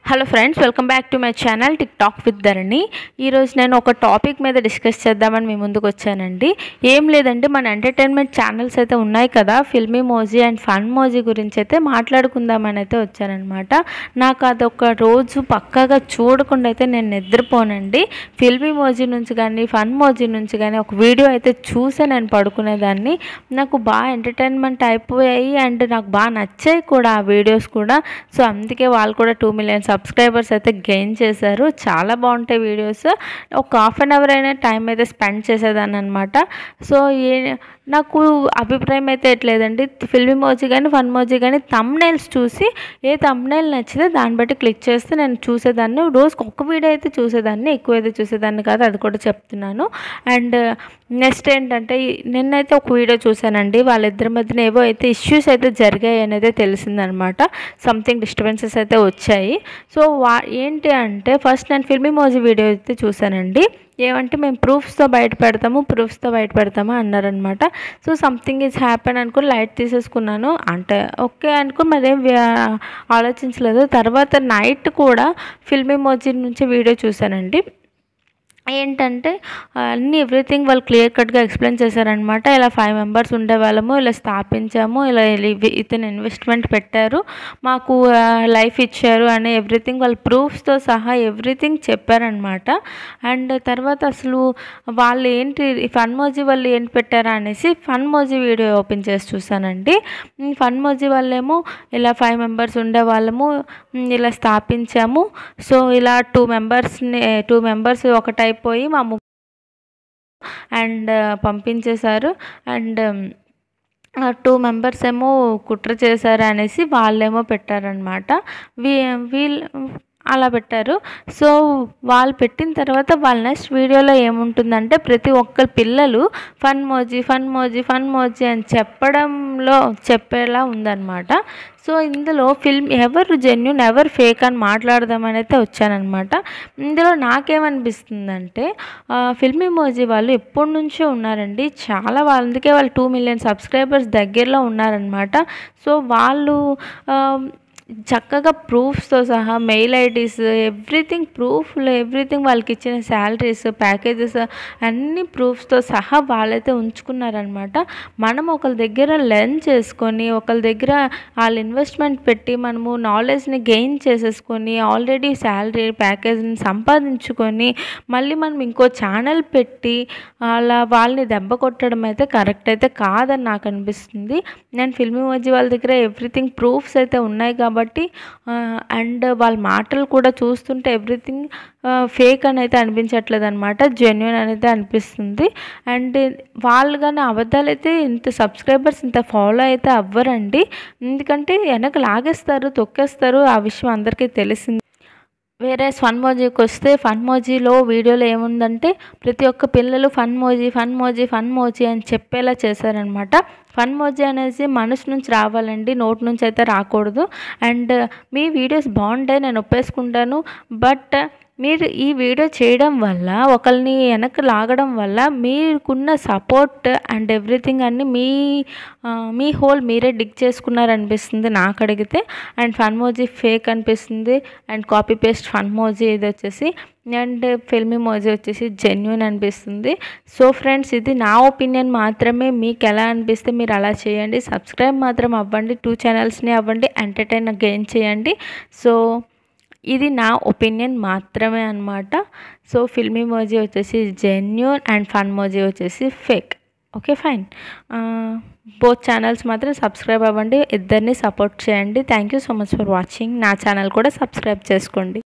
hello friends welcome back to my channel tik tok with Dharani ఈరోజు నేను ఒక topic మీద డిస్కస్ చేద్దామని మీ ముందుకు వచ్చానండి ఏం లేదండి మన ఎంటర్టైన్మెంట్ ఛానల్స్ అయితే ఉన్నాయి కదా Filmy Moji and fun Moji గురించి అయితే మాట్లాడుకుందామని అయితే వచ్చానమాట నాకు అదొక రోజు పక్కాగా చూడకుండా అయితే నేను నిద్రపోనండి ఫిల్మీ మోజీ నుంచి కానీ ఫన్ మోజీ నుంచి కానీ ఒక వీడియో అయితే చూసే నేను పడుకునేదాన్ని నాకు బాగా ఎంటర్టైన్మెంట్ అయిపోయాయి అండ్ నాకు బాగా నచ్చాయి కూడా ఆ వీడియోస్ కూడా సో అందుకే వాళ్ళు కూడా టూ మిలియన్ సబ్స్క్రైబర్స్ అయితే గెయిన్ చేశారు చాలా బాగుంటాయి వీడియోస్ ఒక హాఫ్ అన్ అవర్ అయినా టైం అయితే స్పెండ్ చేసేదాన్ని అనమాట సో ఏ నాకు అభిప్రాయం అయితే ఎట్లేదండి ఫిల్మ్ మోజీ కానీ ఫన్ మోజీ కానీ తమ్నైల్స్ చూసి ఏ తమ్నైల్ నచ్చితే దాన్ని బట్టి క్లిక్ చేస్తే నేను చూసేదాన్ని రోజుకి ఒక వీడియో అయితే చూసేదాన్ని ఎక్కువ అయితే చూసేదాన్ని కాదు అది కూడా చెప్తున్నాను అండ్ నెక్స్ట్ ఏంటంటే ఈ- నిన్నైతే ఒక వీడియో చూశానండి వాళ్ళిద్దరి మధ్యన ఏవో అయితే ఇష్యూస్ అయితే జరిగాయి అనేది తెలిసిందనమాట సంథింగ్ డిస్టర్బెన్సెస్ అయితే వచ్చాయి సో వా ఏంటి అంటే ఫస్ట్ నేను ఫిల్మీ మోజీ వీడియో అయితే చూశానండి ఏమంటే మేము ప్రూఫ్స్తో బయట పెడతాము ప్రూఫ్స్తో బయట పెడతాము అన్నారనమాట సో సంథింగ్ ఈజ్ హ్యాపెన్ అనుకుని లైట్ తీసేసుకున్నాను అంటే ఓకే అనుకుని మరేం వ్యా- ఆలోచించలేదు తర్వాత నైట్ కూడా ఫిల్మీ మోజీ నుంచి వీడియో చూశానండి ఏంటంటే ఆ, అన్ని ఎవ్రీథింగ్ వాళ్ళు క్లియర్ కట్గా ఎక్స్ప్లెయిన్ చేశారనమాట ఇలా ఫైవ్ మెంబర్స్ ఉండేవాళ్ళము ఇలా స్థాపించాము ఇలా ఇవి- ఇతను ఇన్వెస్ట్మెంట్ పెట్టారు మాకు లైఫ్ ఇచ్చారు అనే ఎవ్రీథింగ్ వాళ్ళు ప్రూఫ్స్తో సహా ఎవ్రీథింగ్ చెప్పారనమాట అండ్ తర్వాత అసలు వాళ్ళు ఏంటి ఫన్ మోజీ వాళ్ళు ఏంటి పెట్టారా అనేసి ఫన్ మోజీ వీడియో ఓపెన్ చేసి చూసానండి ఫన్ మోజీ వాళ్ళేమో ఇలా ఫైవ్ మెంబర్స్ ఉండేవాళ్ళము ఉమ్, ఇలా స్థాపించాము సో ఇలా టూ మెంబర్స్ని టూ మెంబర్స్ ఒకటైపోయి మా ము అండ్ పంపించేశారు అండ్ టూ మెంబర్స్ ఏమో కుట్ర చేశారు అనేసి వాళ్ళేమో పెట్టారనమాట వీ వీళ్ళు అలా పెట్టారు సో వాళ్ళు పెట్టిన తర్వాత వాళ్ళ నెక్స్ట్ వీడియోలో ఏముంటుందంటే ప్రతి ఒక్క పిల్లలు Fun Moji Fun Moji Fun Moji అని చెప్పడంలో చెప్పేలా ఉందన్నమాట సో ఇందులో ఫిల్మ్ ఎవరు జెన్యున్ ఎవరు ఫేక్ అని మాట్లాడదామని అయితే వచ్చానమాట ఇందులో నాకేమనిపిస్తుందంటే ఫిల్మీ మోజీ వాళ్ళు ఎప్పటి నుంచో ఉన్నారండి చాలా వాళ్ళ అందుకే వాళ్ళు టూ మిలియన్ సబ్స్క్రైబర్స్ దగ్గరలో ఉన్నారనమాట సో వాళ్ళు ఆ, చక్కగా ప్రూఫ్స్తో సహా మెయిల్ ఐడీస్ ఎవ్రీథింగ్ ప్రూఫ్లు ఎవ్రీథింగ్ వాళ్ళకి ఇచ్చిన శాలరీస్ ప్యాకేజెస్ అన్ని ప్రూఫ్స్తో సహా వాళ్ళైతే ఉంచుకున్నారనమాట మనం ఒకరి దగ్గర లెర్న్ చేసుకొని ఒకరి దగ్గర వాళ్ళు ఇన్వెస్ట్మెంట్ పెట్టి మనము నాలెడ్జ్ని గెయిన్ చేసేసుకొని ఆల్రెడీ శాలరీ ప్యాకేజ్ని సంపాదించుకొని మళ్ళీ మనం ఇంకో ఛానల్ పెట్టి అలా వాళ్ళని దెబ్బ కొట్టడం అయితే కరెక్ట్ అయితే కాదని నాకు అనిపిస్తుంది నేను ఫిల్మీ మోజీ వాళ్ళ దగ్గర ఎవ్రీథింగ్ ప్రూఫ్స్ అయితే ఉన్నాయి కాబట్టి అండ్ వాళ్ళ మాటలు కూడా చూస్తుంటే ఎవ్రీథింగ్ ఫేక్ అని అయితే అనిపించట్లేదు అనమాట జెన్యున్ అనేది అనిపిస్తుంది అండ్ వాళ్ళు కానీ అబద్ధాలు అయితే ఇంత సబ్స్క్రైబర్స్ ఇంత ఫాలో అయితే అవ్వరండి ఎందుకంటే వెనక లాగేస్తారు తొక్కేస్తారు ఆ విషయం అందరికీ తెలిసింది వేరే ఫన్ మోజీకి వస్తే ఫన్ మోజీలో వీడియోలో ఏముందంటే ప్రతి ఒక్క పిల్లలు Fun Moji Fun Moji Fun Moji అని చెప్పేలా చేశారనమాట ఫన్ మోజీ అనేసి మనసు నుంచి రావాలండి నోటి నుంచి అయితే రాకూడదు అండ్ మీ వీడియోస్ బాగుంటాయి నేను ఒప్పేసుకుంటాను బట్ మీరు ఈ వీడియో చేయడం వల్ల ఒకరిని వెనక్కి లాగడం వల్ల మీకున్న సపోర్ట్ అండ్ ఎవ్రీథింగ్ అన్ని మీ ఆ, మీ హోల్ మీరే డిగ్ చేసుకున్నారనిపిస్తుంది నాకు అడిగితే అండ్ ఫన్ మోజీ ఫేక్ అనిపిస్తుంది and copy paste funmoji ఇది వచ్చేసి అండ్ ఫిల్మీ మోజీ వచ్చేసి జెన్యున్ అనిపిస్తుంది సో ఫ్రెండ్స్ ఇది నా ఒపీనియన్ మాత్రమే మీకు ఎలా అనిపిస్తే మీరు అలా చేయండి సబ్స్క్రైబ్ మాత్రం అవ్వండి టూ ఛానల్స్ని అవ్వండి ఎంటర్టైన్ గెయిన్ చేయండి సో ఇది నా ఒపీనియన్ మాత్రమే అనమాట సో ఫిల్మీ మోజీ వచ్చేసి జెన్యున్ అండ్ ఫన్ మోజీ వచ్చేసి fake okay fine both channels మాత్రం సబ్స్క్రైబ్ అవ్వండి ఇద్దరిని సపోర్ట్ చేయండి thank you so much for watching నా ఛానల్ కూడా సబ్స్క్రైబ్ చేసుకోండి